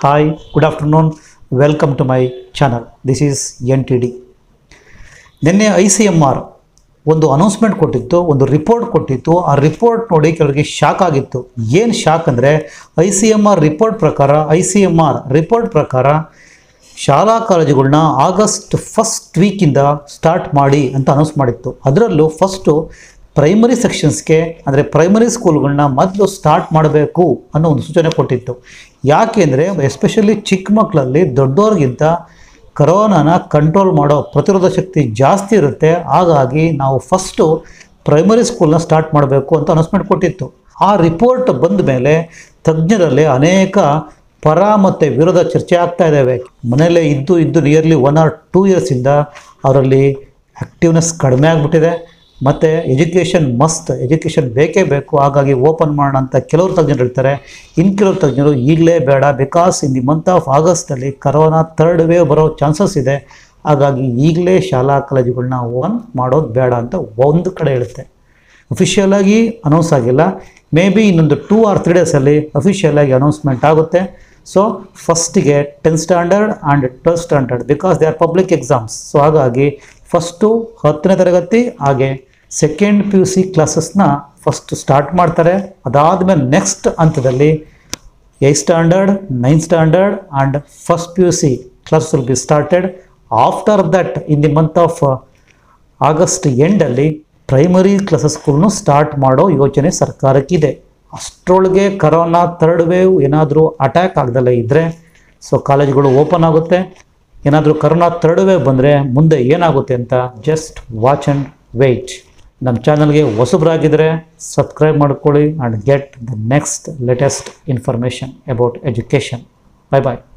hi good afternoon welcome to my channel this is N T D ನಿನ್ನೆ I C M R ಒಂದು announcement ಕೊಟ್ಟಿತ್ತು ಒಂದು report ಕೊಟ್ಟಿತ್ತು ಆ ರಿಪೋರ್ಟ್ ನೋಡಿ ಕೆಲವರಿಗೆ ಶಾಕ್ ಆಗಿತ್ತು ಏನು ಶಾಕ್ ಅಂದರೆ I C M R report ಪ್ರಕಾರ I C M R report ಪ್ರಕಾರ ಶಾಲಾ ಕಾಲೇಜುಗಳನ್ನ ಆಗಸ್ಟ್ ಫಸ್ಟ್ ವೀಕಿಂದ ಸ್ಟಾರ್ಟ್ ಮಾಡಿ ಅಂತ ಅನೌನ್ಸ್ ಮಾಡಿತ್ತು ಅದರಲ್ಲೂ ಫಸ್ಟು ಪ್ರೈಮರಿ ಸೆಕ್ಷನ್ಸ್ಗೆ ಅಂದರೆ ಪ್ರೈಮರಿ ಸ್ಕೂಲ್ಗಳನ್ನ ಮೊದಲು ಸ್ಟಾರ್ಟ್ ಮಾಡಬೇಕು ಅನ್ನೋ ಒಂದು ಸೂಚನೆ ಕೊಟ್ಟಿತ್ತು ಯಾಕೆಂದರೆ ಎಸ್ಪೆಷಲಿ ಚಿಕ್ಕ ಮಕ್ಕಳಲ್ಲಿ ದೊಡ್ಡವ್ರಿಗಿಂತ ಕರೋನಾನ ಕಂಟ್ರೋಲ್ ಮಾಡೋ ಪ್ರತಿರೋಧ ಶಕ್ತಿ ಜಾಸ್ತಿ ಇರುತ್ತೆ ಹಾಗಾಗಿ ನಾವು ಫಸ್ಟು ಪ್ರೈಮರಿ ಸ್ಕೂಲ್ನ ಸ್ಟಾರ್ಟ್ ಮಾಡಬೇಕು ಅಂತ ಅನೌನ್ಸ್ಮೆಂಟ್ ಕೊಟ್ಟಿತ್ತು ಆ ರಿಪೋರ್ಟ್ ಬಂದ ಮೇಲೆ ತಜ್ಞರಲ್ಲಿ ಅನೇಕ ಪರ ಮತ್ತು ವಿರೋಧ ಚರ್ಚೆ ಆಗ್ತಾ ಇದ್ದಾವೆ ಮನೆಯಲ್ಲೇ ಇದ್ದು ಇದ್ದು ನಿಯರ್ಲಿ ಒನ್ ಆರ್ ಟೂ ಇಯರ್ಸಿಂದ ಅವರಲ್ಲಿ ಆ್ಯಕ್ಟಿವ್ನೆಸ್ ಕಡಿಮೆ ಆಗಿಬಿಟ್ಟಿದೆ ಮತ್ತು ಎಜುಕೇಷನ್ ಮಸ್ಟ್ ಎಜುಕೇಷನ್ ಬೇಕೇ ಬೇಕು ಹಾಗಾಗಿ ಓಪನ್ ಮಾಡೋಣ ಅಂತ ಕೆಲವರು ತಜ್ಞರು ಹೇಳ್ತಾರೆ ಇನ್ನು ಕೆಲವರು ತಜ್ಞರು ಈಗಲೇ ಬೇಡ because in the month of ಆಗಸ್ಟಲ್ಲಿ ಕರೋನಾ ಥರ್ಡ್ ವೇವ್ ಬರೋ ಚಾನ್ಸಸ್ ಇದೆ ಹಾಗಾಗಿ ಈಗಲೇ ಶಾಲಾ ಕಾಲೇಜುಗಳನ್ನ ಓಪನ್ ಮಾಡೋದು ಬೇಡ ಅಂತ ಒಂದು ಕಡೆ ಹೇಳುತ್ತೆ ಅಫಿಷಿಯಲ್ ಆಗಿ ಅನೌನ್ಸ್ ಆಗಿಲ್ಲ ಮೇ ಬಿ ಇನ್ನೊಂದು ಟೂ ಆರ್ ತ್ರೀ ಡೇಸಲ್ಲಿ ಅಫಿಷಿಯಲ್ ಆಗಿ ಅನೌನ್ಸ್ಮೆಂಟ್ ಆಗುತ್ತೆ ಸೊ ಫಸ್ಟಿಗೆ tenth standard and twelfth standard because they are public exams so ಹಾಗಾಗಿ ಫಸ್ಟು ಹತ್ತನೇ ತರಗತಿ ಹಾಗೆ ಸೆಕೆಂಡ್ ಪಿ ಯು ಸಿ ಕ್ಲಾಸಸ್ನ ಫಸ್ಟ್ ಸ್ಟಾರ್ಟ್ ಮಾಡ್ತಾರೆ ಅದಾದಮೇಲೆ ನೆಕ್ಸ್ಟ್ ಹಂತದಲ್ಲಿ eighth standard ninth standard and first P U C class will be started after that in the month of August ಎಂಡಲ್ಲಿ primary ಕ್ಲಾಸಸ್ಗಳನ್ನು ಸ್ಟಾರ್ಟ್ ಮಾಡೋ ಯೋಚನೆ ಸರ್ಕಾರಕ್ಕಿದೆ ಅಷ್ಟರೊಳಗೆ ಕರೋನಾ ಥರ್ಡ್ ವೇವ್ ಏನಾದರೂ ಅಟ್ಯಾಕ್ ಆಗ್ದಲೇ ಇದ್ದರೆ ಸೊ ಕಾಲೇಜುಗಳು ಓಪನ್ ಆಗುತ್ತೆ ಏನಾದರೂ ಕರೋನಾ ಥರ್ಡ್ ವೇವ್ ಬಂದರೆ ಮುಂದೆ ಏನಾಗುತ್ತೆ ಅಂತ ಜಸ್ಟ್ ವಾಚ್ ಆ್ಯಂಡ್ ವೆಯ್ಟ್ ನಮ್ಮ ಚಾನಲ್ಗೆ ಹೊಸಬರಾಗಿದ್ದರೆ ಸಬ್ಸ್ಕ್ರೈಬ್ ಮಾಡ್ಕೊಳ್ಳಿ and get the next latest information about education bye bye